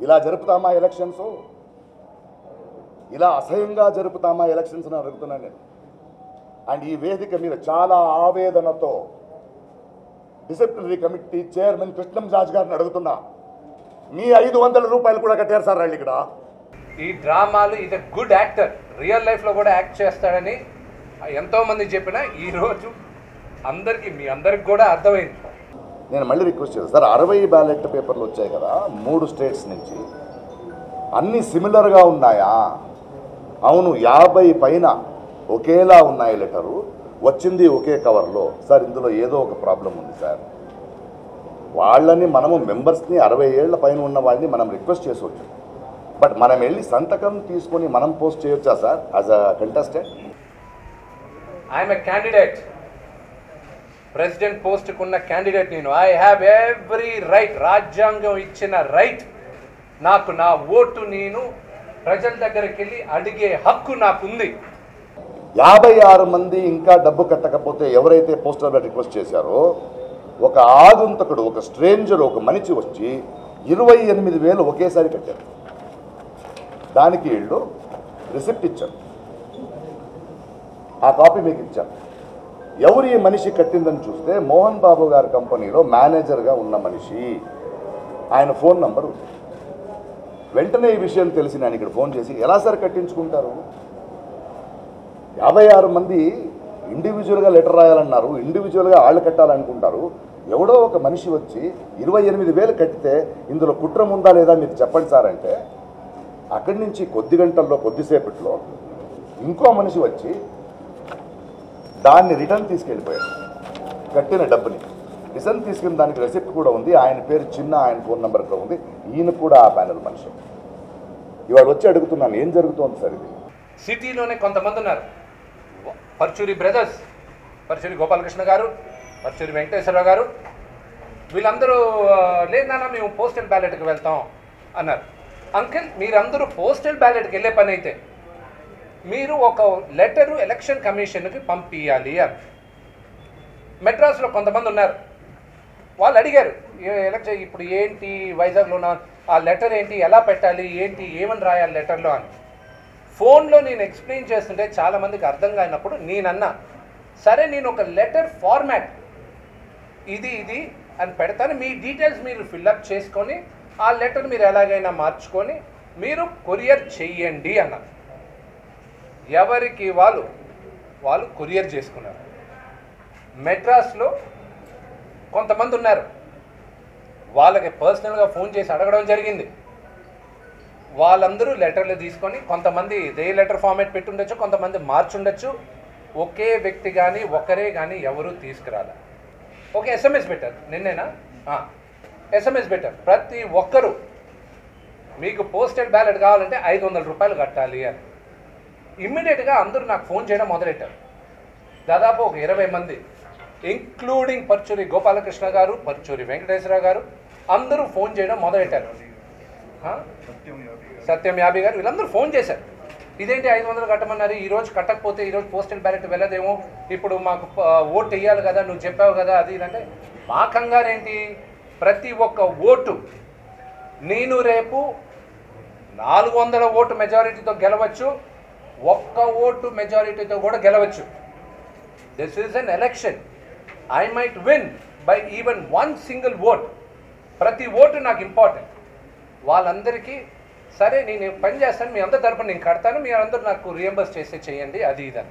ఇలా జరుపుతామా ఎలక్షన్స్ ఇలా అసహ్యంగా జరుపుతామా ఎలక్షన్స్ అని అడుగుతున్నాను నేను అండ్ ఈ వేదిక మీద చాలా ఆవేదనతో disciplinary committee chairman Krishnam Raj గారిని అడుగుతున్నా మీ ఐదు వందల రూపాయలు కూడా కట్టారు సార్ వాళ్ళు ఇక్కడ ఈ డ్రామాలు ఇది గుడ్ యాక్టర్ రియల్ లైఫ్లో కూడా యాక్ట్ చేస్తాడని ఎంతో మంది చెప్పినా ఈరోజు అందరికీ మీ అందరికి కూడా అర్థమైంది నేను మళ్ళీ రిక్వెస్ట్ చేస్తాను సార్ అరవై బ్యాలెట్ పేపర్లు వచ్చాయి కదా మూడు స్టేట్స్ నుంచి అన్ని సిమిలర్గా ఉన్నాయా అవును యాభై పైన ఒకేలా ఉన్నాయి లెటరు వచ్చింది ఒకే కవర్లో సార్ ఇందులో ఏదో ఒక ప్రాబ్లం ఉంది సార్ వాళ్ళని మనము మెంబర్స్ని అరవై ఏళ్ల పైన ఉన్న వాళ్ళని మనం రిక్వెస్ట్ చేసుకోవచ్చు బట్ మనం వెళ్ళి సంతకం తీసుకొని మనం పోస్ట్ చేయొచ్చా sir as a contestant I'm a candidate president పోస్ట్కు ఉన్న క్యాండిడేట్ నేను ఐ హ్యావ్ ఎవ్రీ రైట్ రాజ్యాంగం ఇచ్చిన రైట్ నాకు నా ఓటు నేను ప్రజల దగ్గరికి వెళ్ళి అడిగే హక్కు నాకుంది యాభై ఆరు మంది ఇంకా డబ్బు కట్టకపోతే ఎవరైతే పోస్టల్ బ్యాలెట్ రిక్వెస్ట్ చేశారో ఒక ఆగుంతకుడు ఒక స్ట్రేంజర్ ఒక మనిషి వచ్చి ఇరవై ఎనిమిది వేలు ఒకేసారి కట్టారు దానికి వీళ్ళు రిసిప్ట్ ఇచ్చారు ఆ కాపీ మీకు ఇచ్చాను ఎవరు ఈ మనిషి కట్టిందని చూస్తే మోహన్ బాబు గారి కంపెనీలో మేనేజర్గా ఉన్న మనిషి ఆయన ఫోన్ నంబర్ ఉంది వెంటనే ఈ విషయం తెలిసి నేను ఇక్కడ ఫోన్ చేసి ఎలా సార్ కట్టించుకుంటారు యాభై ఆరు మంది ఇండివిజువల్గా లెటర్ రాయాలన్నారు ఇండివిజువల్గా ఆళ్ళు కట్టాలనుకుంటారు ఎవడో ఒక మనిషి వచ్చి ఇరవై ఎనిమిది వేలు కట్టితే ఇందులో కుట్రం ఉందా లేదా మీరు చెప్పండి సార్ అంటే అక్కడి నుంచి కొద్ది గంటల్లో కొద్దిసేపట్లో ఇంకో మనిషి వచ్చి దాన్ని రిటర్న్ తీసుకెళ్ళిపోయాడు కట్టిన డబ్బుని రిటర్న్ తీసుకున్న దానికి రెసిప్ట్ కూడా ఉంది ఆయన పేరు చిన్న ఆయన ఫోన్ నెంబర్ కూడా ఉంది ఈయన కూడా ఆ ప్యానల్ మనిషి ఇవాళ వచ్చి అడుగుతున్నాను ఏం జరుగుతోంది సార్ ఇది సిటీలోనే కొంతమంది ఉన్నారు పర్చూరి బ్రదర్స్ పర్చూరి గోపాలకృష్ణ గారు పర్చూరి వెంకటేశ్వరరావు గారు వీళ్ళందరూ ఆ, లేదన్నా మేము పోస్టల్ బ్యాలెట్కి వెళ్తాం అన్నారు అంకిల్ మీరందరూ పోస్టల్ బ్యాలెట్కి వెళ్ళే పని అయితే మీరు ఒక లెటరు ఎలక్షన్ కమిషన్కి పంపించాలి అని మెడ్రాస్లో కొంతమంది ఉన్నారు వాళ్ళు అడిగారు "ఏ- ఎలక్షన్ ఇప్పుడు ఏంటి వైజాగ్లో ఉన్న ఆ లెటర్ ఏంటి ఎలా పెట్టాలి ఏంటి ఏమని రాయాలి లెటర్లో అని ఫోన్లో నేను ఎక్స్ప్లెయిన్ చేస్తుంటే చాలా మందికి అర్థం కానప్పుడు నేనన్నా సరే నేను ఒక లెటర్ ఫార్మాట్ ఇది ఇది అని పెడతాను మీ డీటెయిల్స్ మీరు ఫిల్అప్ చేసుకొని ఆ లెటర్ మీరు ఎలాగైనా మార్చుకొని మీరు కొరియర్ చెయ్యండి అన్నారు ఎవరికి వాళ్ళు వాళ్ళు కొరియర్ చేసుకున్నారు మెడ్రాస్లో కొంతమంది ఉన్నారు వాళ్ళకి పర్సనల్గా ఫోన్ చేసి అడగడం జరిగింది వాళ్ళందరూ లెటర్లు తీసుకొని కొంతమంది ఇదే లెటర్ ఫార్మేట్ పెట్టుండొచ్చు కొంతమంది మార్చుండొచ్చు ఒకే వ్యక్తి కానీ ఒకరే కానీ ఎవరు తీసుకురాలి ఒక ఎస్ఎంఎస్ పెట్టారు నిన్నేనా ఎస్ఎంఎస్ పెట్టారు ప్రతి ఒక్కరూ మీకు పోస్టల్ బ్యాలెట్ కావాలంటే ఐదు వందల రూపాయలు కట్టాలి అని ఇమ్మీడియట్గా అందరూ నాకు ఫోన్ చేయడం మొదలెట్టారు దాదాపు ఒక ఇరవై మంది ఇంక్లూడింగ్ పర్చూరి గోపాలకృష్ణ గారు పర్చూరి వెంకటేశ్వర గారు అందరూ ఫోన్ చేయడం మొదలెట్టారు ఆ? సత్యం యాభై గారు వీళ్ళందరూ ఫోన్ చేశారు ఇదేంటి ఐదు వందలు కట్టమన్నారు ఈ రోజు కట్టకపోతే ఈ రోజు పోస్టల్ బ్యాలెట్ వెళ్ళదేమో ఇప్పుడు మాకు ఆ, ఓటు వేయాలి కదా నువ్వు చెప్పావు కదా అది ఇది అంటే మా కంగారు ఏంటి ప్రతి ఒక్క ఓటు నేను రేపు నాలుగు వందల ఓటు మెజారిటీతో గెలవచ్చు ఒక్క ఓటు మెజారిటీతో కూడా గెలవచ్చు this is an election I might win by even one single vote ప్రతి ఓటు నాకు ఇంపార్టెంట్ వాళ్ళందరికీ సరే నేను పని చేస్తాను మీ అందరి తరపున నేను కడతాను మీరు అందరూ నాకు రియంబర్స్ చేస్తే చేయండి అది ఇదని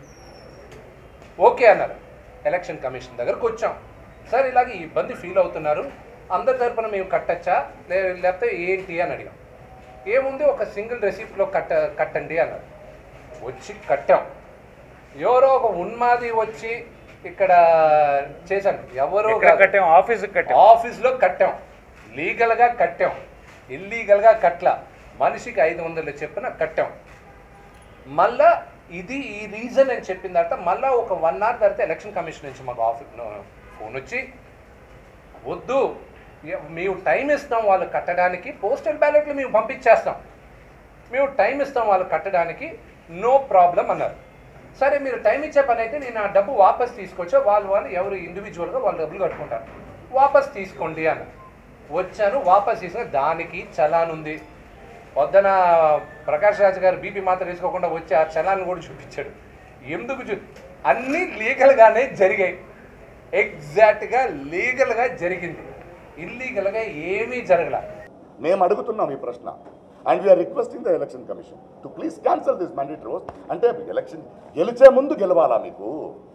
ఓకే అన్నారు ఎలక్షన్ కమిషన్ దగ్గరకు వచ్చాం సార్ ఇలాగ ఈ ఇబ్బంది ఫీల్ అవుతున్నారు అందరి తరపున మేము కట్టచ్చా లే లేకపోతే ఏంటి అని అడిగాం ఏముంది ఒక సింగిల్ రెసిప్ట్లో కట్ట కట్టండి అన్నారు వచ్చి కట్టాం ఎవరో ఒక ఉన్మాది వచ్చి ఇక్కడ చేశాను ఎవరో ఎక్కడ కాదు. కట్టాం ఆఫీస్ కట్టాం ఆఫీస్లో కట్టాం లీగల్గా కట్టాం ఇల్లీగల్గా కట్ల మనిషికి ఐదు వందలు చెప్పిన కట్టాం మళ్ళా ఇది ఈ రీజన్ అని చెప్పిన తర్వాత మళ్ళా ఒక వన్ అవర్ తర్వాత ఎలక్షన్ కమిషన్ నుంచి మాకు ఆఫీస్ ఫోన్ వచ్చి వద్దు ఎ- మేము టైం ఇస్తాం వాళ్ళు కట్టడానికి పోస్టల్ బ్యాలెట్లు మేము పంపించేస్తాం మేము టైం ఇస్తాం వాళ్ళు కట్టడానికి నో ప్రాబ్లం అన్నారు సరే మీరు టైం ఇచ్చే పని అయితే నేను ఆ డబ్బు వాపస్ తీసుకొచ్చా వాళ్ళు వాళ్ళు ఎవరు ఇండివిజువల్గా వాళ్ళు డబ్బులు కట్టుకుంటారు వాపస్ తీసుకోండి అన్నారు వచ్చాను వాపస్ తీసుకుని దానికి చలాన్ ఉంది వద్దన ప్రకాష్ రాజ్ గారు బీపీ మాత్రం తీసుకోకుండా వచ్చి ఆ చలాన్ కూడా చూపించాడు ఎందుకు చూ అన్నీ లీగల్గానే జరిగాయి ఎగ్జాక్ట్గా లీగల్గా జరిగింది ఇల్లీగల్గా ఏమీ జరగల మేము అడుగుతున్నాం ఈ ప్రశ్న and we're requesting the election commission to please cancel this mandate rose అంటే ఎలక్షన్ గెలిచే ముందు గెలవాలా మీకు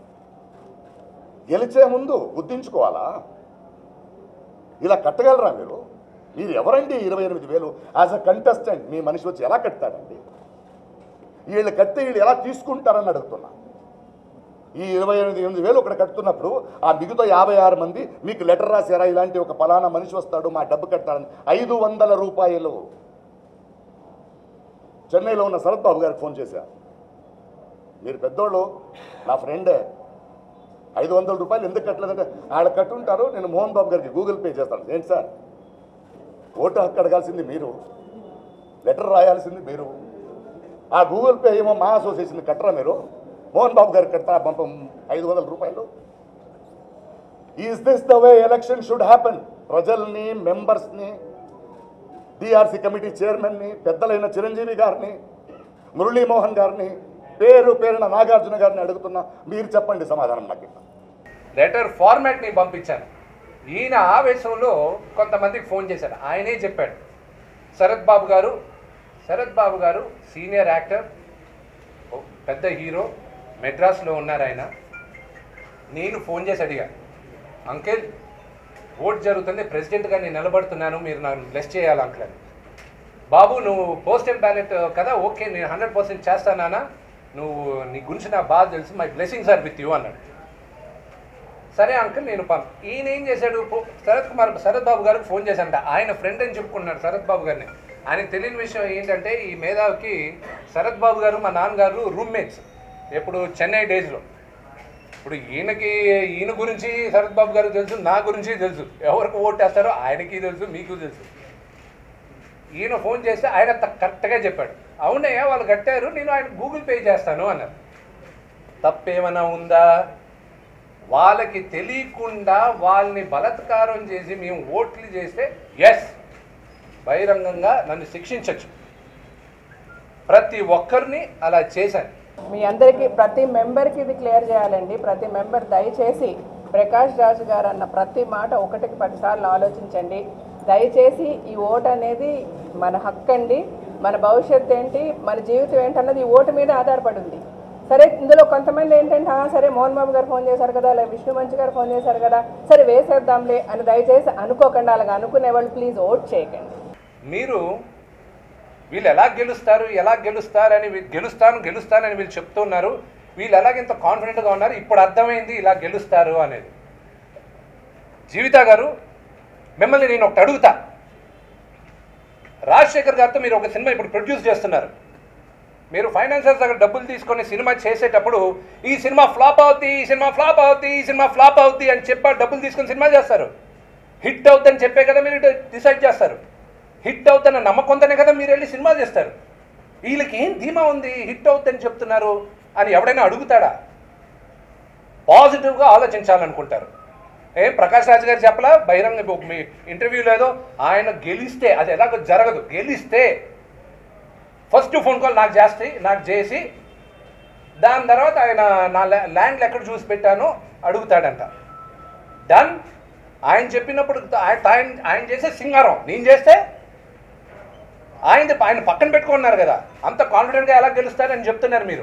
గెలిచే ముందు గుర్తించుకోవాలా ఇలా కట్టగలరా మీరు మీరు ఎవరండి ఇరవై ఎనిమిది వేలు యాజ్ అ కంటెస్టెంట్ మీ మనిషి వచ్చి ఎలా కట్టాడండి వీళ్ళు కడితే వీళ్ళు ఎలా తీసుకుంటారని అడుగుతున్నా ఈ ఇరవై ఎనిమిది ఎనిమిది వేలు ఒకటి కడుతున్నప్పుడు ఆ మిగతా యాభై ఆరు మంది మీకు లెటర్ రాశారా ఇలాంటి ఒక ఫలానా మనిషి వస్తాడు మా డబ్బు కట్టాలని ఐదు వందల రూపాయలు చెన్నైలో ఉన్న శరత్ బాబు గారికి ఫోన్ చేశా మీరు పెద్దోళ్ళు నా ఫ్రెండే ఐదు వందల రూపాయలు ఎందుకు కట్టలేదంటే ఆడ కట్టుంటారు నేను మోహన్ బాబు గారికి గూగుల్ పే చేస్తాను ఏంటి సార్ ఓటు హక్కు అడగాల్సింది మీరు లెటర్ రాయాల్సింది మీరు ఆ గూగుల్ పే ఏమో మా అసోసియేషన్ కట్టరా మీరు మోహన్ బాబు గారికి కడతారా పంపం ఐదు వందల రూపాయలు is this the way election should happen ప్రజల్ని మెంబర్స్ని డిఆర్సీ కమిటీ చైర్మన్ని పెద్దలైన చిరంజీవి గారిని మురళీమోహన్ గారిని పేరు పేరున నాగార్జున గారిని అడుగుతున్నా మీరు చెప్పండి సమాధానం నాకు ఇక్కడ. లెటర్ ఫార్మాట్ని పంపించాను ఈయన ఆవేశంలో కొంతమందికి ఫోన్ చేశాడు ఆయనే చెప్పాడు శరత్ బాబు గారు శరత్ బాబు గారు సీనియర్ యాక్టర్ ఓ పెద్ద హీరో మెడ్రాస్లో ఉన్నారు ఆయన నేను ఫోన్ చేసి అడిగా అంకిల్ ఓట్ జరుగుతుంది ప్రెసిడెంట్గా నేను నిలబడుతున్నాను మీరు నన్ను బ్లెస్ చేయాలి అంకుల్ అని బాబు నువ్వు పోస్టల్ బ్యాలెట్ కదా ఓకే నేను హండ్రెడ్ పర్సెంట్ చేస్తానా నువ్వు నీ గురించి నాకు బాగా తెలుసు my blessings are with you అన్నాడు సరే అంకుల్ నేను పంప్ ఈయన ఏం చేశాడు పో- శరత్ కుమార్ శరత్ బాబు గారికి ఫోన్ చేశాడంట ఆయన ఫ్రెండ్ అని చెప్పుకున్నాడు శరత్ బాబు గారిని ఆయనకు తెలియని విషయం ఏంటంటే ఈ మేధావికి శరత్ బాబు గారు మా నాన్నగారు రూమ్మేట్స్ ఎప్పుడు చెన్నై డేస్లో ఇప్పుడు ఈయనకి ఈయన గురించి శరత్ బాబు గారికి తెలుసు నా గురించి తెలుసు ఎవరికి ఓటేస్తారో ఆయనకి తెలుసు మీకు తెలుసు ఈయన ఫోన్ చేస్తే ఆయన త- కరెక్ట్గా చెప్పాడు అవునయ్యా వాళ్ళు కట్టారు నేను ఆయన గూగుల్ పే చేస్తాను అన్నారు తప్పేమైనా ఉందా వాళ్ళకి తెలియకుండా వాళ్ళని బలత్కారం చేసి మేము ఓట్లు చేస్తే ఎస్ బహిరంగంగా నన్ను శిక్షించవచ్చు ప్రతి ఒక్కరిని అలా చేశాను మీ అందరికీ ప్రతి మెంబర్కి ఇది క్లియర్ చేయాలండి ప్రతి మెంబర్ దయచేసి ప్రకాష్ రాజు గారు అన్న ప్రతి మాట ఒకటికి పదిసార్లు ఆలోచించండి దయచేసి ఈ ఓటు అనేది మన హక్కు అండి మన భవిష్యత్తు ఏంటి మన జీవితం ఏంటన్నది ఈ ఓటు మీద ఆధారపడి ఉంది సరే ఇందులో కొంతమంది ఏంటంటే "ఆ, సరే మోహన్ బాబు గారు ఫోన్ చేశారు కదా లేదా విష్ణు మంచి గారు ఫోన్ చేశారు కదా సరే వేసేద్దాంలే అని దయచేసి అనుకోకండి అలాగ అనుకునే వాళ్ళు ప్లీజ్ ఓట్ చేయకండి మీరు వీళ్ళు ఎలా గెలుస్తారు ఎలా గెలుస్తారని వీ- గెలుస్తాను గెలుస్తానని వీళ్ళు చెప్తున్నారు వీళ్ళు ఎలాగ కాన్ఫిడెంట్గా ఉన్నారు ఇప్పుడు అర్థమైంది ఇలా గెలుస్తారు అనేది జీవిత గారు మిమ్మల్ని నేను ఒకటి అడుగుతా రాజశేఖర్ గారితో మీరు ఒక సినిమా ఇప్పుడు ప్రొడ్యూస్ చేస్తున్నారు మీరు ఫైనాన్సర్స్ దగ్గర డబ్బులు తీసుకొని సినిమా చేసేటప్పుడు ఈ సినిమా ఫ్లాప్ అవుతుంది ఈ సినిమా ఫ్లాప్ అవుతుంది ఈ సినిమా ఫ్లాప్ అవుతుంది అని చెప్పి ఆ డబ్బులు తీసుకొని సినిమా చేస్తారు హిట్ అవుతుందని చెప్పే కదా మీరు డిసైడ్ చేస్తారు హిట్ అవుతున్న నమ్మకంతోనే కదా మీరు వెళ్ళి సినిమా చేస్తారు వీళ్ళకి ఏం ధీమా ఉంది హిట్ అవుతుందని చెప్తున్నారు అని ఎవడైనా అడుగుతాడా పాజిటివ్గా ఆలోచించాలనుకుంటారు ఏం ప్రకాష్ రాజ్ గారు చెప్పలా బహిరంగ ఇప్పుడు మీ ఇంటర్వ్యూలో ఏదో ఆయన గెలిస్తే అది ఎలాగో జరగదు గెలిస్తే ఫస్ట్ ఫోన్ కాల్ నాకు చేస్తే నాకు చేసి దాని తర్వాత ఆయన నా ల్యా- ల్యాండ్లు ఎక్కడ చూసి పెట్టానో అడుగుతాడంట డన్ ఆయన చెప్పినప్పుడు ఆయన ఆయన- ఆయన చేసే సింగారం నేను చేస్తే ఆయన ఆయన పక్కన పెట్టుకున్నారు కదా అంత కాన్ఫిడెంట్గా ఎలా గెలుస్తారని చెప్తున్నారు మీరు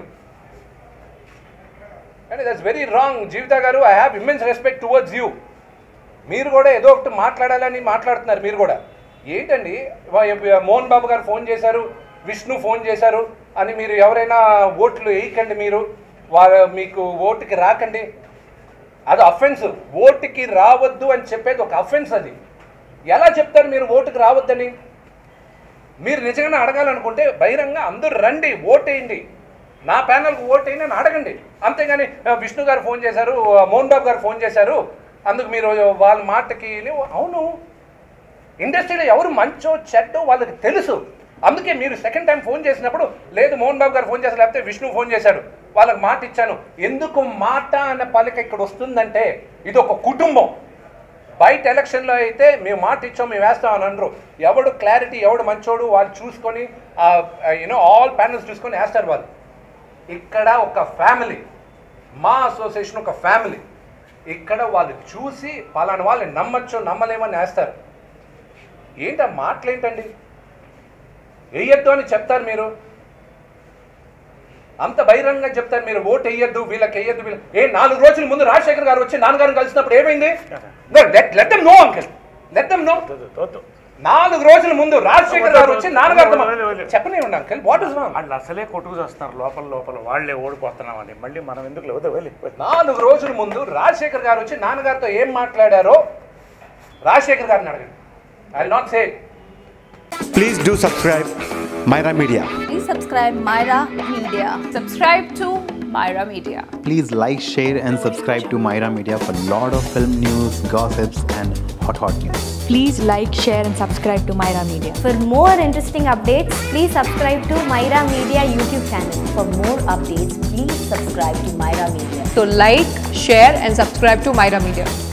and that's very wrong Jeevitha గారు I have immense respect towards you మీరు కూడా ఏదో ఒకటి మాట్లాడాలని మాట్లాడుతున్నారు మీరు కూడా ఏంటండి వా- మోహన్ బాబు గారు ఫోన్ చేశారు విష్ణు ఫోన్ చేశారు అని మీరు ఎవరైనా ఓట్లు వేయకండి మీరు వాళ్ళ మీకు ఓటుకి రాకండి అది అఫెన్స్ ఓటుకి రావద్దు అని చెప్పేది ఒక అఫెన్స్ అది ఎలా చెప్తారు మీరు ఓటుకి రావద్దని మీరు నిజంగానే అడగాలనుకుంటే బహిరంగ అందరూ రండి ఓటేయండి నా ప్యానల్కి ఓటేయండి అని అడగండి అంతేగాని "ఆ, విష్ణు గారు ఫోన్ చేశారు ఆ, మోహన్ బాబు గారు ఫోన్ చేశారు అందుకు మీరు వాళ్ళ మాటకి ని- అవును ఇండస్ట్రీలో ఎవరు మంచో చెడ్డో వాళ్ళకి తెలుసు అందుకే మీరు సెకండ్ టైం ఫోన్ చేసినప్పుడు లేదు మోహన్ బాబు గారు ఫోన్ చేశారు లేకపోతే విష్ణు ఫోన్ చేశాడు వాళ్ళకి మాట ఇచ్చాను ఎందుకు మాట అనే పలిక ఇక్కడ వస్తుందంటే ఇది ఒక కుటుంబం బయట ఎలక్షన్లో అయితే మేము మాట ఇచ్చాం మేము వేస్తాం అని అనరు ఎవడు క్లారిటీ ఎవడు మంచోడు వాళ్ళు చూసుకొని యూనో ఆల్ ప్యానల్స్ చూసుకొని వేస్తారు వాళ్ళు ఇక్కడ ఒక ఫ్యామిలీ మా అసోసియేషన్ ఒక ఫ్యామిలీ ఇక్కడ వాళ్ళు చూసి పలానా వాళ్ళని నమ్మచ్చు నమ్మలేమని వేస్తారు ఏంటి ఆ మాటలేంటండి వేయొద్దు అని చెప్తారు మీరు అంత బహిరంగంగా చెప్తారు మీరు ఓటు వేయొద్దు వీళ్ళకి వేయొద్దు వీళ్ళ ఏ నాలుగు రోజుల ముందు రాజశేఖర్ గారు వచ్చి నాన్నగారిని కలిసినప్పుడు ఏమైంది let them know uncle let them know వద్దు, వద్దు. నాలుగు రోజుల ముందు రాజశేఖర్ గారు వచ్చి నాన్నగారితో మా- వదిలే, వదిలే. చెప్పనివ్వండి అంకల్ వాట్ ఇస్ రాంగ్ వాళ్ళు అసలే కొట్టుకు చేస్తున్నారు లోపల లోపల వాళ్ళే ఓడిపోతున్నామని మళ్ళీ మనం ఎందుకు లేదు వెళ్ళి నాలుగు రోజుల ముందు రాజశేఖర్ గారు వచ్చి నాన్నగారితో ఏం మాట్లాడారో రాజశేఖర్ గారిని అడగండి I not say Please do subscribe Myra Media. Please subscribe Myra Media. Subscribe to Myra Media. Please like, share, and subscribe to Myra Media for lot of film news, gossips, and hot hot news. Please like, share, and subscribe to Myra Media. For more interesting updates, please subscribe to Myra Media YouTube channel. For more updates, please subscribe to Myra Media. So like, share, and subscribe to Myra Media.